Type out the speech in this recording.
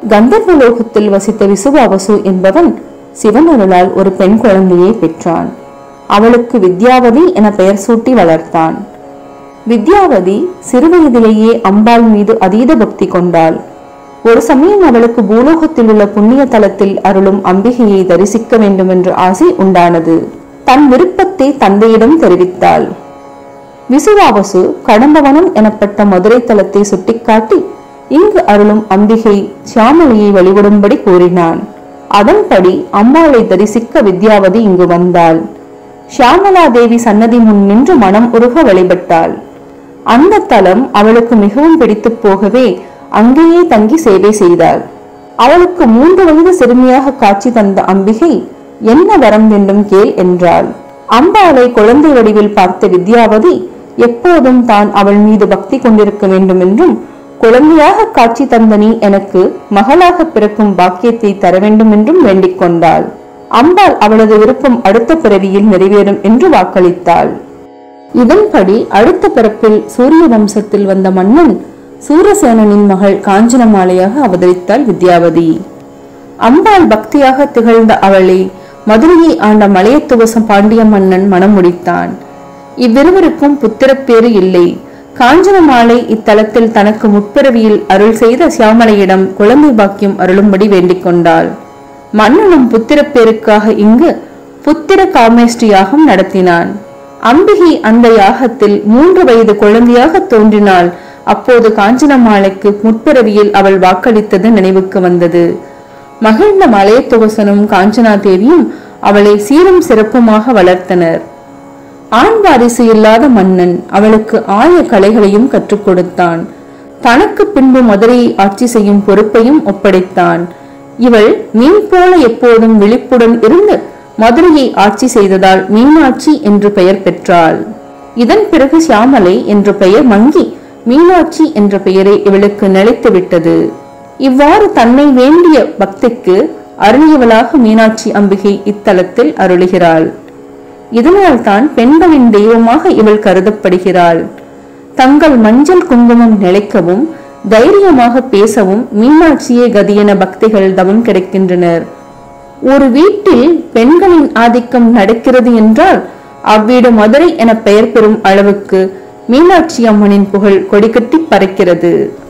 கந்தர்வலோகத்தில் வசித்த விசுவாவசு என்பவன் சிவனருளால் ஒரு பெண் குழந்தையை பெற்றான் அவளுக்கு வித்யாவதி என பெயர் சூட்டி வளர்த்தான் வித்யாவதி சிறுவயதிலேயே அம்பாள் மீது அதீத பக்தி கொண்டாள் ஒரு சமயம் அவளுக்கு பூலோகத்தில் உள்ள புண்ணிய தலத்தில் அருளும் அம்பிகையை தரிசிக்க வேண்டும் என்ற ஆசை உண்டானது தன் விருப்பத்தை தந்தையிடம் தெரிவித்தாள் விசுவாவசு கடம்பவனம் எனப்பட்ட மதுரை தலத்தை சுட்டிக்காட்டி இங்கு அருளும் அம்பிகை சியாமலையை வழிபடும்படி கூறினான் அதன்படி அம்பாளை தரிசிக்க வித்யாவதி இங்கு வந்தாள் ஷியாமலா தேவி சன்னதி முன் நின்று மனம் உருக வழிபட்டாள் அந்த தலம் அவளுக்கு மிகவும் பிடித்துப் போகவே அங்கேயே தங்கி சேவை செய்தாள் அவளுக்கு மூன்று வயது சிறுமியாக காட்சி தந்த அம்பிகை என்ன வரம் வேண்டும் கேள் என்றாள் அம்பாளை குழந்தை வடிவில் பார்த்த வித்யாவதி எப்போதும் தான் அவள் மீது பக்தி கொண்டிருக்க வேண்டும் என்றும் குழந்தையாக காட்சி தந்த நீ எனக்கு மகளாக பிறக்கும் பாக்கியத்தை தர வேண்டும் என்றும் வேண்டிக் கொண்டாள் அம்பாள் அவளது விருப்பம் அடுத்த பிறவியில் நிறைவேறும் என்று வாக்களித்தாள் இதன்படி அடுத்த பிறப்பில் சூரிய வம்சத்தில் வந்த மன்னன் சூரசேனனின் மகள் காஞ்சனமாலையாக அவதரித்தாள் வித்யாவதி அம்பாள் பக்தியாக திகழ்ந்த அவளை மதுரையை ஆண்ட மலையத்துவசம் பாண்டிய மன்னன் மனம் முடித்தான் இவ்விருவருக்கும் புத்திரப்பேறு இல்லை காஞ்சனமாலை இத்தலத்தில் தனக்கு முற்பிறவியில் அருள் செய்த சியாமலையிடம் குழந்தை பாக்கியம் அருளும்படி வேண்டிக் கொண்டாள் மன்னனும் புத்திரப்பேருக்காக இங்கு புத்திர காமேஷ்டி யாகம் நடத்தினான் அம்பிகை அந்த யாகத்தில் மூன்று வயது குழந்தையாக தோன்றினாள் அப்போது காஞ்சனமாலைக்கு முற்பிறவியில் அவள் வாக்களித்தது நினைவுக்கு வந்தது மகிழ்ந்த மலையத்துவசனும் காஞ்சனா தேவியும் அவளை சீரும் சிறப்புமாக வளர்த்தனர் ஆண் வாரிசு இல்லாத மன்னன் அவளுக்கு ஆய கலைகளையும் கற்றுக் கொடுத்தான் தனக்கு பின்பு மதுரையை ஆட்சி செய்யும் பொறுப்பையும் ஒப்படைத்தான் இவள் மீன் போல எப்போதும் விழிப்புடன் இருந்து மதுரையை ஆட்சி செய்ததால் மீனாட்சி என்று பெயர் பெற்றாள் இதன் பிறகு சியாமலை என்ற பெயர் மங்கி மீனாட்சி என்ற பெயரை இவளுக்கு நிலைத்து விட்டது இவ்வாறு தன்னை வேண்டிய பக்திக்கு அருளியவளாக மீனாட்சி அம்பிகை இத்தலத்தில் அருளுகிறாள் இதனால் தான் பெண்களின் தெய்வமாக இவள் கருதப்படுகிறாள் தங்கள் மஞ்சள் குங்குமம் நிலைக்கவும் தைரியமாக பேசவும் மீனாட்சியே கதியென பக்திகள் தவம் கிடைக்கின்றனர் ஒரு வீட்டில் பெண்களின் ஆதிக்கம் நடக்கிறது என்றால் அவ்வீடு மதுரை என பெயர் பெறும் அளவுக்கு மீனாட்சி அம்மனின் புகழ் கொடிகட்டி பறக்கிறது